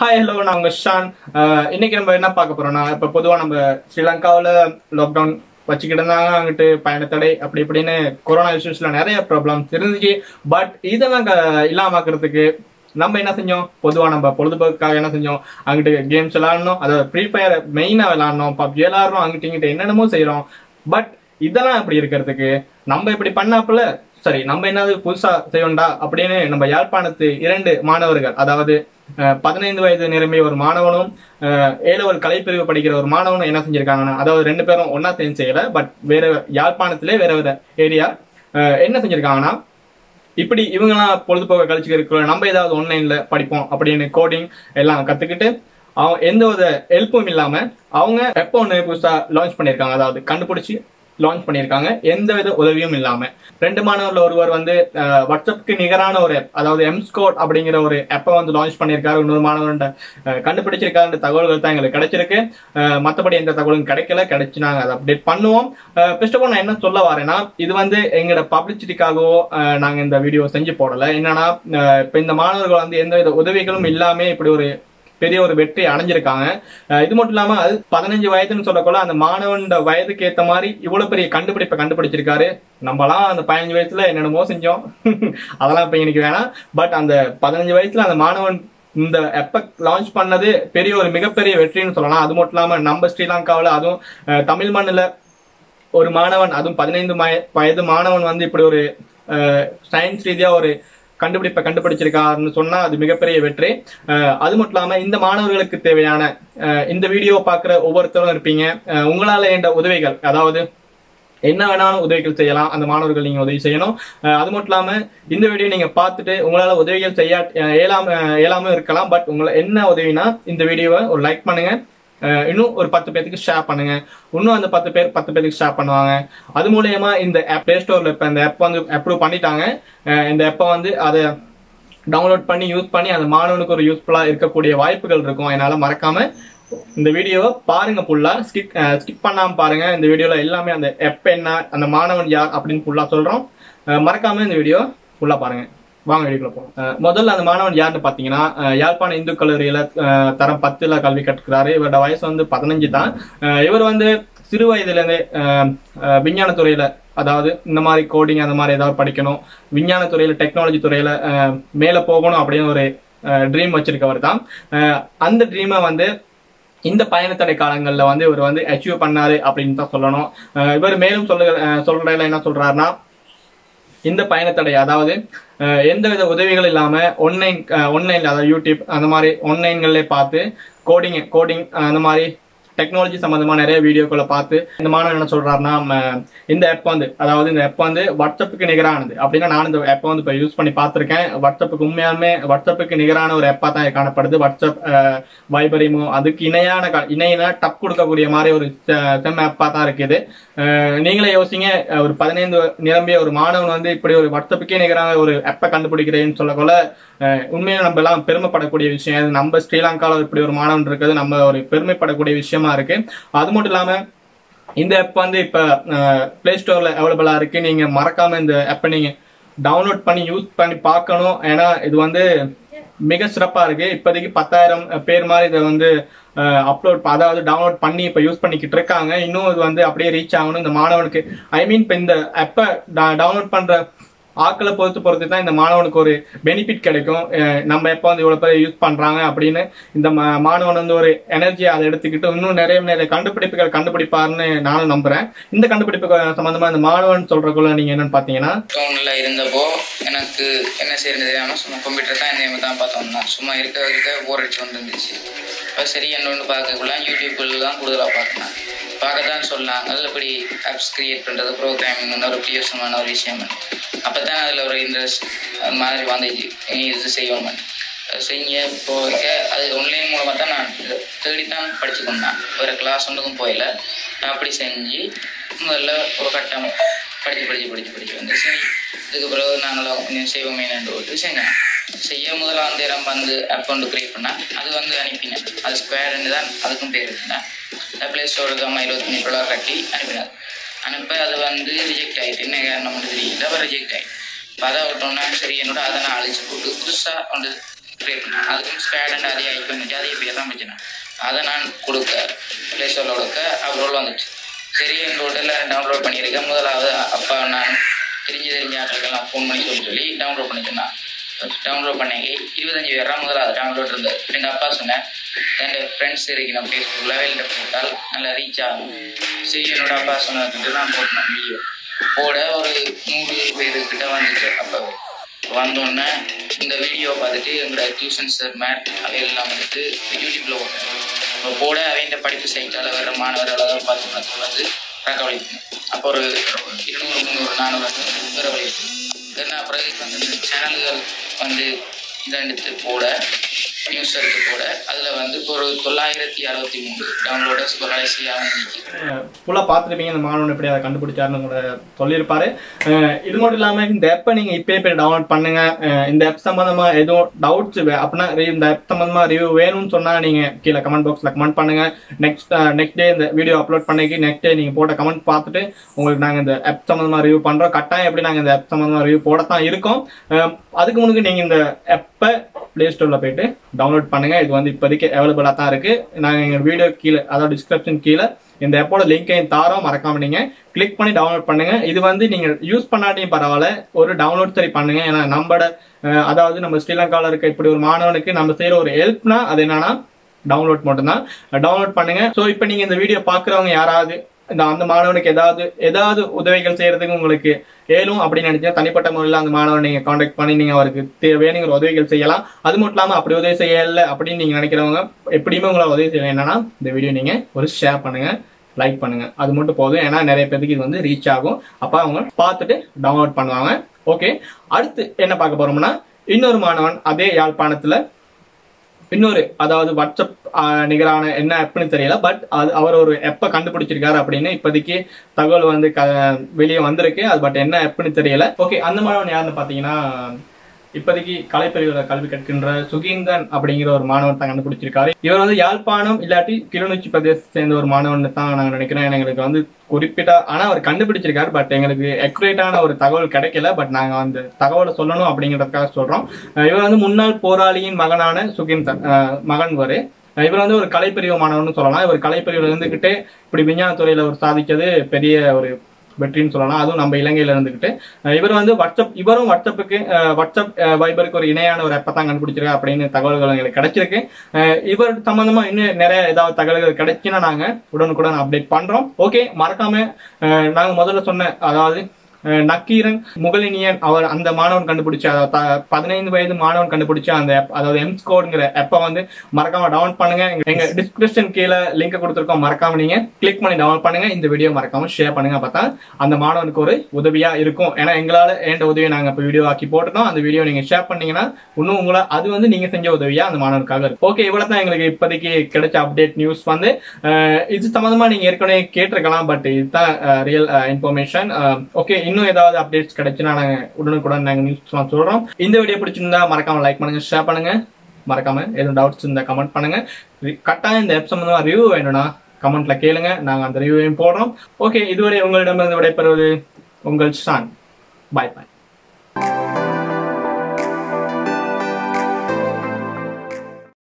hi hello நான் உங்க Shawn அஹ் இன்னைக்கு நம்ம என்ன பார்க்க போறோம்னா இப்ப பொதுவா நம்ம ஸ்ரீலங்காவில் லாக்டவுன் வச்சுக்கிட்டு இருந்தாங்க அங்கிட்டு பயணத்தடை அப்படி இப்படின்னு கொரோனா இஷ்யூஸ்ல நிறைய ப்ராப்ளம்ஸ் இருந்துச்சு பட் இதெல்லாம் க- இல்லாமக்கிறதுக்கு நம்ம என்ன செஞ்சோம் பொதுவா நம்ம பொழுதுபோக்குக்காக என்ன செஞ்சோம் அங்கிட்டு கேம்ஸ் விளாடணும் அதாவது ஃப்ரீ ஃபயர் மெயினா விளாடணும் பப்ஜி விளாடுறோம் அங்கிட்டு இங்கிட்டு என்னென்னமோ செய்றோம் பட் இதெல்லாம் இப்படி இருக்கிறதுக்கு நம்ம இப்படி பண்ணாப்புல சரி நம்ம என்னது புதுசா செய்வோம்டா அப்படின்னு நம்ம யாழ்ப்பாணத்து இரண்டு மாணவர்கள் அதாவது அஹ், பதினைந்து வயது நிரம்பிய ஒரு மாணவனும் அஹ், ஏழு ஒரு கலைப்பிரிவு படிக்கிற ஒரு மாணவனும் என்ன செஞ்சிருக்காங்கன்னா அதாவது ரெண்டு பேரும் ஒன்னா சேர்ந்து செய்யல பட் வேற யாழ்ப்பாணத்திலே வேற வேற ஏரியா என்ன செஞ்சிருக்காங்கன்னா இப்படி இவங்கெல்லாம் பொழுதுபோக்க கழிச்சுக்க இருக்கிற நம்ம ஏதாவது ஆன்லைன்ல படிப்போம் அப்படின்னு கோடிங் எல்லாம் கத்துக்கிட்டு அவங்க எந்த வித ஹெல்ப்பும் இல்லாம அவங்க எப்போ ஒன்று புதுசா லான்ச் பண்ணியிருக்காங்க அதாவது கண்டுபிடிச்சு லான்ச் பண்ணியிருக்காங்க எந்த வித உதவியும் இல்லாம ரெண்டு மாணவர்ல ஒருவர் வந்து அஹ், வாட்ஸ்அப்க்கு நிகரான ஒரு app, அதாவது எம்ஸ்கோட் அப்படிங்கிற ஒரு ஆப்பை வந்து லான்ச் பண்ணியிருக்காரு இன்னொரு மாணவர்கிட்ட அஹ், கண்டுபிடிச்சிருக்காருன்ற தகவல்கள் தான் எங்களுக்கு கிடைச்சிருக்கு அஹ், மத்தபடி எந்த தகவலும் கிடைக்கல கிடைச்சு நாங்க அதை அப்டேட் பண்ணுவோம் ஃபர்ஸ்ட் ஆஃப் ஆல் நான் என்ன சொல்ல வரேன்னா இது வந்து எங்களோட பப்ளிசிட்டிக்காகவோ அஹ், நாங்க இந்த வீடியோ செஞ்சு போடல என்னன்னா அஹ், இப்ப இந்த மாணவர்கள் வந்து எந்த வித உதவிகளும் இல்லாம இப்படி ஒரு பெரிய ஒரு வெற்றி அடைஞ்சிருக்காங்க அஹ், இது மட்டும் இல்லாம அது பதினஞ்சு வயதுன்னு சொல்லக்கூட அந்த மாணவன் வயதுக்கு ஏத்த மாதிரி இவ்வளவு பெரிய கண்டுபிடிப்பை கண்டுபிடிச்சிருக்காரு நம்மலாம் அந்த பதினஞ்சு வயசுல என்னென்னமோ செஞ்சோம் அதெல்லாம் இப்ப எனக்கு வேணாம் பட் அந்த பதினஞ்சு வயசுல அந்த மாணவன் இந்த எப்ப லான்ச் பண்ணது பெரிய ஒரு மிகப்பெரிய வெற்றின்னு சொல்லலாம் அது மட்டும் இல்லாம நம்ம ஸ்ரீலங்காவில் அதுவும் அஹ், தமிழ் மண்ணில் ஒரு மாணவன் அதுவும் பதினைந்து மய- வயது மாணவன் வந்து இப்படி ஒரு சயின்ஸ் ரீதியா ஒரு கண்டுபிடிப்பை கண்டுபிடிச்சிருக்காருன்னு சொன்னா அது மிகப்பெரிய வெற்றி அஹ், அது மட்டும் இல்லாம இந்த மாணவர்களுக்கு தேவையான அஹ், இந்த வீடியோ பார்க்குற ஒவ்வொருத்தரும் இருப்பீங்க அஹ், உங்களால என்ற உதவிகள் அதாவது என்ன வேணாலும் உதவிகள் செய்யலாம் அந்த மாணவர்கள் நீங்க உதவி செய்யணும் அஹ், அது மட்டும் இல்லாம இந்த வீடியோ நீங்க பார்த்துட்டு உங்களால உதவிகள் செய்ய அஹ், இயலாம அஹ், இயலாம இருக்கலாம் பட் உங்களை என்ன உதவினா இந்த வீடியோவை ஒரு லைக் பண்ணுங்க அஹ், இன்னும் ஒரு பத்து பேருக்கு ஷேர் பண்ணுங்க இன்னும் அந்த பத்து பேர் பத்து பேருக்கு ஷேர் பண்ணுவாங்க அது மூலயமா இந்த ஆப் பிளே ஸ்டோர்ல இப்ப இந்த ஆப் வந்து அப்ரூவ் பண்ணிட்டாங்க அஹ், இந்த ஆப்பை வந்து அதை டவுன்லோட் பண்ணி யூஸ் பண்ணி அந்த மாணவனுக்கு ஒரு யூஸ்ஃபுல்லா இருக்கக்கூடிய வாய்ப்புகள் இருக்கும் அதனால மறக்காம இந்த வீடியோவை பாருங்க ஃபுல்லா ஸ்கிப் ஸ்கிப் பண்ணாம பாருங்க இந்த வீடியோல எல்லாமே அந்த எப்ப என்ன அந்த மாணவன் யார் அப்படின்னு ஃபுல்லா சொல்றோம் அஹ் மறக்காம இந்த வீடியோ ஃபுல்லா பாருங்க வாங்க வீடியோக்குள்ள போவோம் அஹ் முதல்ல அந்த மாணவன் யாருன்னு பாத்தீங்கன்னா அஹ் யாழ்ப்பாண இந்து கல்லூரியில அஹ் தரம் பத்துல கல்வி கற்றுக்கிறாரு இவரோட வயசு வந்து பதினஞ்சு தான் அஹ் இவர் வந்து சிறு வயதுல இருந்தே அஹ், அஹ், விஞ்ஞானத்துறையில அதாவது இந்த மாதிரி கோடிங் அந்த மாதிரி ஏதாவது படிக்கணும் விஞ்ஞான துறையில டெக்னாலஜி துறையில அஹ், மேல போகணும் அப்படின்னு ஒரு ட்ரீம் வச்சிருக்கவர் தான் அஹ், அந்த ட்ரீமை வந்து இந்த பயணத்தடை காலங்கள்ல வந்து இவர் வந்து அச்சீவ் பண்ணாரு அப்படின்னு தான் சொல்லணும் அஹ், இவர் மேலும் சொல்ல அஹ், சொல்றதுல என்ன சொல்றாருன்னா இந்த பயணத்தடை அதாவது அஹ், எந்தவித உதவிகள் இல்லாம ஒன்லைன் ஒன்லைன்ல அதாவது யூடியூப் அந்த மாதிரி ஒன்லைன்கள்ல பார்த்து கோடிங் கோடிங் அந்த மாதிரி டெக்னாலஜி சம்பந்தமா நிறைய வீடியோக்களை பார்த்து இந்த மாணவன் என்ன சொல்றாருன்னா ம, இந்த ஆப் வந்து அதாவது இந்த ஆப் வந்து வாட்ஸ்அப்புக்கு நிகரானது அப்படின்னா நான் இந்த ஆப்பை வந்து இப்போ யூஸ் பண்ணி பார்த்திருக்கேன் வாட்ஸ்அப்புக்கு உண்மையாலுமே வாட்ஸ்அப்புக்கு நிகரான ஒரு ஆப்பா தான் இது காணப்படுது வாட்ஸ்அப் வைபரிமோ அதுக்கு இணையான க- இணையான டப் கொடுக்கக்கூடிய மாதிரி ஒரு செம் ஆப்பா தான் இருக்குது அஹ், நீங்களே யோசிங்க அஹ், ஒரு பதினைந்து நிரம்பிய ஒரு மாணவன் வந்து இப்படி ஒரு வாட்ஸ்அப்புக்கே நிகரான ஒரு ஆப்பை கண்டுபிடிக்கிறேன்னு சொல்லக்கொள்ள அஹ், உண்மையில நம்ம எல்லாம் பெருமைப்படக்கூடிய விஷயம் இது நம்ம ஸ்ரீலங்காவில் இப்படி ஒரு மாணவன் இருக்கிறது நம்ம ஒரு பெருமைப்படக்கூடிய விஷயமா இருக்கு அது மட்டும் இல்லாம இந்த ஆப் வந்து இப்ப பிளே ஸ்டோர்ல அவைலபிளா இருக்கு நீங்க மறக்காம இந்த ஆப்பை நீங்க டவுன்லோட் பண்ணி யூஸ் பண்ணி பார்க்கணும் ஏன்னா இது வந்து மிக சிறப்பா இருக்கு இப்போதைக்கு பத்தாயிரம் பேர் மாதிரி இதை வந்து அப்லோட் அதாவது டவுன்லோட் பண்ணி இப்ப யூஸ் பண்ணிக்கிட்டு இருக்காங்க இன்னும் இது வந்து அப்படியே ரீச் ஆகணும் இந்த மாணவனுக்கு ஐ மீன் இப்ப இந்த ஆப்பை டவுன்லோட் பண்ற ஆக்களை பொறுத்து பொறுத்து தான் இந்த மாணவனுக்கு ஒரு பெனிஃபிட் கிடைக்கும் அஹ் நம்ம எப்போ வந்து இவ்வளவு பேர் யூஸ் பண்றாங்க அப்படின்னு இந்த மா- மாணவன் வந்து ஒரு எனர்ஜி அதை எடுத்துக்கிட்டு இன்னும் நிறைய நிறைய கண்டுபிடிப்புகள் கண்டுபிடிப்பாருன்னு நானும் நம்புறேன் இந்த கண்டுபிடிப்பு சம்பந்தமா இந்த மாணவன் சொல்றதுக்குள்ள நீங்க என்னன்னு பாத்தீங்கன்னா லாக்டவுனில் இருந்தப்போ எனக்கு என்ன செய்யறது தெரியாமல் சும்மா கம்ப்யூட்டர் தான் இந்த தான் பார்த்தோம் தான் சும்மா இருக்க இருக்க போர் அடிச்சு வந்து இருந்துச்சு அப்போ சரி என்னொன்று பார்க்கக்குள்ள யூடியூப்பில் தான் கூடுதலாக பார்த்தேன் பார்க்கத்தான் சொல்லலாம் அதில் இப்படி ஆப்ஸ் கிரியேட் பண்ணுறது ப்ரோக்ராமிங் வந்து ஒரு பிரியோசமான ஒரு விஷயம் அப்போ தான் அதில் ஒரு இன்ட்ரெஸ்ட் அது மாதிரி வந்துச்சு இனி இது செய்யணும் செய்ய போக அது ஆன்லைன் மூலமாக தான் நான் இதை தேடித்தான் படிச்சு கொண்டேன் வேறு கிளாஸ் ஒன்றுக்கும் போயில நான் அப்படி செஞ்சு முதல்ல ஒரு கட்டம் படித்து படித்து படித்து படித்து வந்து சரி இதுக்கு பிறகு நாங்களும் கொஞ்சம் செய்வோமே விட்டு செஞ்சேன் செய்ய முதலாம் தேரம் வந்து அக்கௌண்ட் கிரியேட் பண்ணேன் அது வந்து அனுப்பினேன் அது ஸ்கொயர்னு தான் அதுக்கும் பேர் இருந்தேன் ப்ளே ஸ்டோருக்கு அம்மா இருபத்தஞ்சி டாலர் கட்டி அனுப்பினேன் அனுப்ப அது வந்து ரிஜெக்ட் ஆகிட்டு என்ன காரணம் தெரியல அப்போ ரிஜெக்ட் ஆகிட்டு இப்போ அதை விட்டோன்னா சரி என்னோட அதை நான் அழிச்சு போட்டு புதுசாக ஒன்று கிரியேட் பண்ணேன் அதுக்கும் ஸ்பேட் அண்ட் அதே ஐக்கன் வந்துச்சு அதே பேர் தான் வச்சுனேன் அதை நான் கொடுக்க ப்ளே ஸ்டோரில் கொடுக்க அப்ரோல் வந்துச்சு சரி எங்களோட எல்லாம் டவுன்லோட் பண்ணியிருக்கேன் முதலாவது அப்பா நான் தெரிஞ்சு தெரிஞ்ச ஆட்களுக்கெல்லாம் ஃபோன் பண்ணி சொல்லி சொல்லி டவுன்லோட் பண்ணிச்சிருந்தான் டவுன்லோட் பண்ணி இருபத்தஞ்சி பேரா முதலாவது டவுன்லோட் இருந்தது எங்கள் அப்பா சொன்னேன் என் ஃப்ரெண்ட்ஸ் இருக்கு நம்ம ஃபேஸ்புக்கில் வெளியில் போட்டால் நல்லா ரீச் ஆகும் சரி என்னோட அப்பா சொன்னதுக்கிட்ட நான் போட்டேன் வீடியோ போட ஒரு நூறு பேருக்கிட்ட வந்துச்சு அப்போ வந்தோடனே இந்த வீடியோ பார்த்துட்டு எங்களோட டியூஷன் சார் மேட் அவையெல்லாம் வந்துட்டு யூடியூப்பில் போட்டேன் இப்போ போட அவங்க படிப்பு சைட்டால் வர மாணவர்கள் பார்த்து பார்த்து வந்து தகவலிப்பு அப்போ ஒரு இருநூறு முந்நூறு நானூறு வேறு வழியிருக்கு தென் அப்புறம் வந்து சேனல்கள் வந்து இதெடுத்து போட நியூஸ் எடுத்து போட அதில் வந்து இப்போ ஒரு தொள்ளாயிரத்தி அறுபத்தி மூணு டவுன்லோடர்ஸ் இப்போ கடைசியாக நிற்கிது ஃபுல்லாக பார்த்துருப்பீங்க இந்த மாணவன் எப்படி அதை கண்டுபிடிச்சாருன்னு கூட சொல்லியிருப்பாரு அஹ் இது மட்டும் இல்லாமல் இந்த ஆப்பை நீங்கள் இப்பயே போய் டவுன்லோட் பண்ணுங்க அஹ் இந்த ஆப் சம்மந்தமா எதுவும் டவுட்ஸ் அப்படின்னா re- இந்த ஆப் சம்மந்தமா ரிவ்யூ வேணும்னு சொன்னா நீங்க கீழே கமெண்ட் பாக்ஸ்ல கமெண்ட் பண்ணுங்க நெக்ஸ்ட் நெக்ஸ்ட் டே இந்த வீடியோ அப்லோட் பண்ணிக்கு நெக்ஸ்ட் டே நீங்க போட்ட கமெண்ட் பார்த்துட்டு உங்களுக்கு நாங்க இந்த ஆப் சம்மந்தமா ரிவ்யூ பண்றோம் கட்டாயம் எப்படி நாங்க இந்த ஆப் சம்மந்தமா ரிவ்யூ போடத்தான் இருக்கோம் அஹ் அதுக்கு முன்னாடி நீங்க இந்த ஆப்பை பிளே ஸ்டோர்ல போயிட்டு டவுன்லோட் பண்ணுங்க இது வந்து இப்போதைக்கு அவைலபிளா தான் இருக்கு நாங்க எங்க வீடியோ கீழே அதாவது டிஸ்கிரிப்ஷன் கீழே இந்த ஆப்போட லிங்கையும் தாரோம் மறக்காம நீங்க கிளிக் பண்ணி டவுன்லோட் பண்ணுங்க இது வந்து நீங்க யூஸ் பண்ணாட்டியும் பரவாயில்ல ஒரு டவுன்லோட் சரி பண்ணுங்க ஏன்னா நம்மளோட அஹ், அதாவது நம்ம ஸ்ரீலங்காவில் இருக்க இப்படி ஒரு மாணவனுக்கு நம்ம செய்யற ஒரு ஹெல்ப்னா அது என்னன்னா டவுன்லோட் மட்டும்தான் டவுன்லோட் பண்ணுங்க ஸோ இப்போ நீங்க இந்த வீடியோ பார்க்குறவங்க யாராவது இந்த அந்த மாணவனுக்கு ஏதாவது ஏதாவது உதவிகள் செய்யறதுக்கு உங்களுக்கு ஏலும் அப்படின்னு நினைச்சா தனிப்பட்ட முறையில் அந்த மாணவனை நீங்க காண்டாக்ட் பண்ணி நீங்க அவருக்கு தேவையான உதவிகள் செய்யலாம் அது மட்டும் இல்லாம அப்படி உதவி செய்யல அப்படின்னு நீங்க நினைக்கிறவங்க எப்படியுமே உங்களை உதவி செய்யலாம் என்னன்னா இந்த வீடியோ நீங்க ஒரு ஷேர் பண்ணுங்க லைக் பண்ணுங்க அது மட்டும் போதும் ஏன்னா நிறைய பேருக்கு இது வந்து ரீச் ஆகும் அப்ப அவங்க பார்த்துட்டு டவுன்லோட் பண்ணுவாங்க ஓகே அடுத்து என்ன பார்க்க போறோம்னா இன்னொரு மாணவன் அதே யாழ்ப்பாணத்துல இன்னொரு அதாவது வாட்ஸ்அப் ஆஹ், நிகரான என்ன ஆப்னு தெரியல பட் அது அவர் ஒரு எப்ப கண்டுபிடிச்சிருக்காரு அப்படின்னு இப்போதைக்கு தகவல் வந்து க வெளியே வந்திருக்கு அது பட் என்ன ஆப்னு தெரியல ஓகே அந்த மாணவன் யாருன்னு பாத்தீங்கன்னா இப்போதைக்கு கலைப்பிரிவில் கல்வி கற்கின்ற சுகீந்தன் அப்படிங்கிற ஒரு மாணவன் தான் கண்டுபிடிச்சிருக்காரு இவர் வந்து யாழ்ப்பாணம் இல்லாட்டி கிளிநொச்சி பிரதேசத்தை சேர்ந்த ஒரு மாணவன் தான் நாங்க நினைக்கிறோம் எங்களுக்கு வந்து குறிப்பிட்ட ஆனா அவர் கண்டுபிடிச்சிருக்காரு பட் எங்களுக்கு அக்யூரேட்டான ஒரு தகவல் கிடைக்கல பட் நாங்க அந்த தகவலை சொல்லணும் அப்படிங்கிறதுக்காக சொல்றோம் அஹ் இவர் வந்து முன்னாள் போராளியின் மகனான சுகிந்தன் அஹ் மகன் வரு இவர் வந்து ஒரு கலைப்பிரிவு மாணவன் சொல்லலாம் இவர் கலைப்பிரிவுல இருந்துகிட்டு இப்படி விஞ்ஞான துறையில ஒரு சாதிச்சது பெரிய ஒரு வெற்றின்னு சொல்லலாம் அதுவும் நம்ம இலங்கையில இருந்துகிட்டு அஹ் இவர் வந்து வாட்ஸ்அப் இவரும் வாட்ஸ்அப்புக்கு அஹ் வாட்ஸ்அப் அஹ் வைபருக்கு ஒரு இணையான ஒரு எப்ப தான் கண்டுபிடிச்சிருக்கா அப்படின்னு தகவல்கள் எங்களுக்கு கிடைச்சிருக்கு அஹ் இவர் சம்பந்தமா இன்னும் நிறைய ஏதாவது தகவல்கள் கிடைச்சுன்னா நாங்க உடனுக்குடன் அப்டேட் பண்றோம் ஓகே மறக்காம அஹ் நாங்க முதல்ல சொன்ன அதாவது அஹ் நக்கீரன் முகலினியன் அவர் அந்த மாணவன் கண்டுபிடிச்ச அதாவது த- பதினைந்து வயது மாணவன் கண்டுபிடிச்ச அந்த app, அதாவது எம் ஸ்கோர்ங்கிற ஆப்பை வந்து மறக்காம டவுன்லோட் பண்ணுங்க எங்க- எங்க டிஸ்கிரிப்ஷன் கீழே லிங்க் கொடுத்துருக்கோம் மறக்காம நீங்க கிளிக் பண்ணி டவுன்லோட் பண்ணுங்க இந்த வீடியோ மறக்காம ஷேர் பண்ணுங்க பார்த்தா அந்த மாணவனுக்கு ஒரு உதவியா இருக்கும் ஏன்னா எங்களால ஏண்ட உதவியை நாங்க இப்போ வீடியோ ஆக்கி போட்டுட்டோம் அந்த வீடியோ நீங்க ஷேர் பண்ணீங்கன்னா இன்னும் உங்களை அது வந்து நீங்க செஞ்ச உதவியா அந்த மாணவனுக்காக இருக்கும் ஓகே இவ்வளவு தான் எங்களுக்கு இப்போதைக்கு கிடைச்ச அப்டேட் நியூஸ் வந்து அஹ் இது சம்பந்தமா நீங்க ஏற்கனவே கேட்டிருக்கலாம் பட் இதுதான் ரியல் இன்ஃபர்மேஷன் ஓகே இன்னும் ஏதாவது அப்டேட்ஸ் கிடைச்சுன்னா நாங்க உடனுக்குடன் நாங்க நியூஸ் சொல்றோம் இந்த வீடியோ பிடிச்சிருந்தா மறக்காம லைக் பண்ணுங்க ஷேர் பண்ணுங்க மறக்காம எதுவும் டவுட்ஸ் இருந்தா கமெண்ட் பண்ணுங்க ரி- கட்டாயம் இந்த ஆப் சம்பந்தமா ரிவ்யூ வேணும்னா கமெண்ட்ல கேளுங்க நாங்க அந்த ரிவ்யூவையும் போடுறோம் ஓகே இதுவரை உங்களிடமிருந்து விடைபெறுவது உங்கள் ஷான் பாய் பாய்